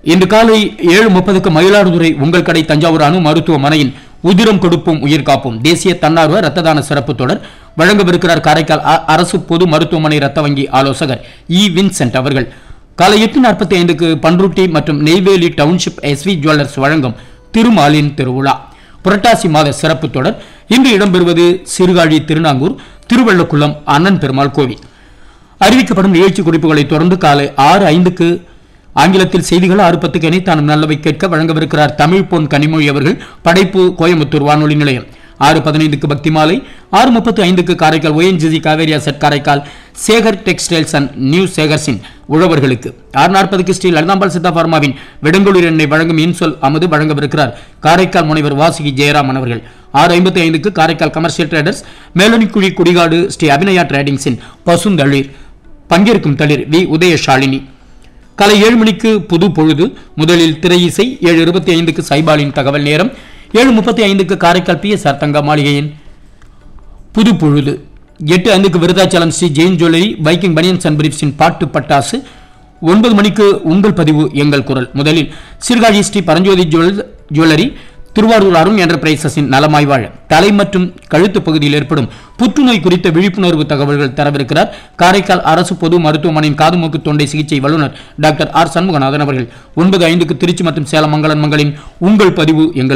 இன்று காலை ஏழு முப்பதுக்கு மயிலாடுதுறை உங்கள் கடை தஞ்சாவூர் அணு மருத்துவமனையின் உதிரம் கொடுப்போம் உயிர் காப்போம் தேசிய தன்னார்வ ரத்த தான சிறப்பு தொடர் வழங்கவிருக்கிறார் காரைக்கால் அ- அரசு பொது மருத்துவமனை ரத்த வங்கி ஆலோசகர் இ வின்சென்ட் அவர்கள் காலை எட்டு நாற்பத்தி ஐந்துக்கு பன்ருட்டி மற்றும் நெய்வேலி டவுன்ஷிப் எஸ்வி ஜுவல்லர்ஸ் வழங்கும் திருமாலின் திருவிழா புரட்டாசி மாத சிறப்பு தொடர் இன்று இடம்பெறுவது சீர்காழி திருநாங்கூர் திருவள்ளக்குளம் அண்ணன் பெருமாள் கோவில் அறிவிக்கப்படும் நிகழ்ச்சி குறிப்புகளை தொடர்ந்து காலை ஆறு ஐந்துக்கு ஆங்கிலத்தில் செய்திகள் ஆறு பத்துக்கு இணைத்தானும் நல்லவை கேட்க வழங்கவிருக்கிறார் தமிழ் பொன் கனிமொழி அவர்கள் படைப்பு கோயம்புத்தூர் வானொலி நிலையம் ஆறு பதினைந்துக்கு பக்தி மாலை ஆறு முப்பத்தி ஐந்துக்கு காரைக்கால் ONGC காவேரியா செட் Karaikal Sekar textiles and new சேகர்ஸின் உழவர்களுக்கு ஆறு நாற்பதுக்கு ஸ்ரீ லலிதாம்பாள் சித்தா பார்மாவின் விடங்குளிர் எண்ணெய் வழங்கும் இன்சொல் அமுது வழங்கவிருக்கிறார் காரைக்கால் முனைவர் வாசுகி ஜெயராமன் அவர்கள் ஆறு ஐம்பத்தி ஐந்துக்கு காரைக்கால் கமர்ஷியல் ட்ரேடர்ஸ் மேலனிக்குழி குடிகாடு ஸ்ரீ அபிநயா ட்ரேடிங்ஸின் பசுந்தளிர் பங்கேற்கும் தளிர் வி உதயஷாலினி காலை ஏழு மணிக்கு புது பொழுது முதலில் திரை இசை ஏழு இருபத்தி ஐந்துக்கு சைபாலின் தகவல் நேரம் ஏழு முப்பத்தி ஐந்துக்கு காரைக்கால் பி எஸ் ஆர் தங்க மாளிகையின் புது பொழுது எட்டு ஐந்துக்கு விருதாச்சலம் ஸ்ரீ ஜெயின் ஜுவல்லரி பைக்கிங் பனியன்ஸ் அண்ட் பிரீப்ஸின் பாட்டு பட்டாசு ஒன்பது மணிக்கு உங்கள் பதிவு எங்கள் குரல் முதலில் சீர்காழி ஸ்ரீ பரஞ்சோதி ஜுவல் ஜுவல்லரி திருவாரூர் அருண் என்டர்பிரைசஸின் நலமாய் வாழ தலை மற்றும் கழுத்து பகுதியில் ஏற்படும் புற்றுநோய் குறித்த விழிப்புணர்வு தகவல்கள் தரவிருக்கிறார் காரைக்கால் அரசு பொது மருத்துவமனையின் காது மூக்கு தொண்டை சிகிச்சை வல்லுநர் டாக்டர் ஆர் சண்முகநாதன் அவர்கள் ஒன்பது ஐந்துக்கு திருச்சி மற்றும் சேலம் மங்களன் மங்களின் உங்கள் பதிவு எங்கள்